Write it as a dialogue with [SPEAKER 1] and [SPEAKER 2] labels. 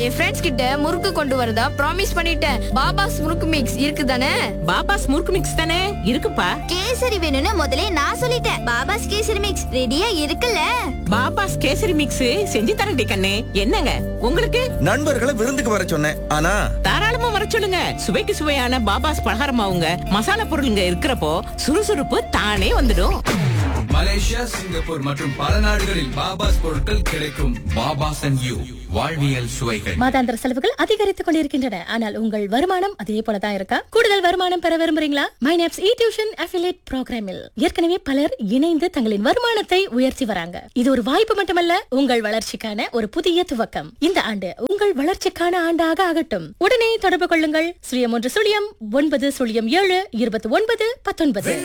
[SPEAKER 1] என் friends கிட்ட முறுக்கு கொண்டு வரதா ப்ராமிஸ் பண்ணிட்டேன் பாபாஸ் முறுக்கு மிக்ஸ் இருக்குதானே
[SPEAKER 2] பாபாஸ் முறுக்கு மிக்ஸ் தானே இருக்குப்பா
[SPEAKER 3] கேசரி வேணும்னு முதலே நான் சொல்லிட்டேன் பாபாஸ் கேசரி மிக்ஸ் ரெடியா இருக்குல்ல
[SPEAKER 2] பாபாஸ் கேசரி மிக்ஸ் செஞ்சு தரண்டி கண்ணே என்னங்க உங்களுக்கு
[SPEAKER 4] நண்பர்களை விருந்துக்கு வர சொன்னேன் ஆனா
[SPEAKER 2] தாராளமா வர சொல்லுங்க சுவைக்கு சுவையான பாபாஸ் பலகாரமாவுங்க மசாலா பொருளுங்க இருக்கிறப்போ சுறுசுறுப்பு தானே வந்துடும்
[SPEAKER 5] மலேசியா சிங்கப்பூர் மற்றும் பல நாடுகளில் பாபாஸ் பொருட்கள் கிடைக்கும் பாபாஸ் அண்ட் யூ வாழ்வியல் சுவைகள்
[SPEAKER 6] மாதாந்திர செலவுகள் அதிகரித்துக் கொண்டிருக்கின்றன ஆனால் உங்கள் வருமானம் அதே போலதான் இருக்கா கூடுதல் வருமானம் பெற விரும்புறீங்களா மைனாப்ஸ் இ டியூஷன் அஃபிலேட் ப்ரோக்ராமில் ஏற்கனவே பலர் இணைந்து தங்களின் வருமானத்தை உயர்த்தி வராங்க இது ஒரு வாய்ப்பு மட்டுமல்ல உங்கள் வளர்ச்சிக்கான ஒரு புதிய துவக்கம் இந்த ஆண்டு உங்கள் வளர்ச்சிக்கான ஆண்டாக ஆகட்டும் உடனே தொடர்பு கொள்ளுங்கள் சுழியம் ஒன்று சுழியம் ஒன்பது சுழியம் ஏழு இருபத்தி ஒன்பது பத்தொன்பது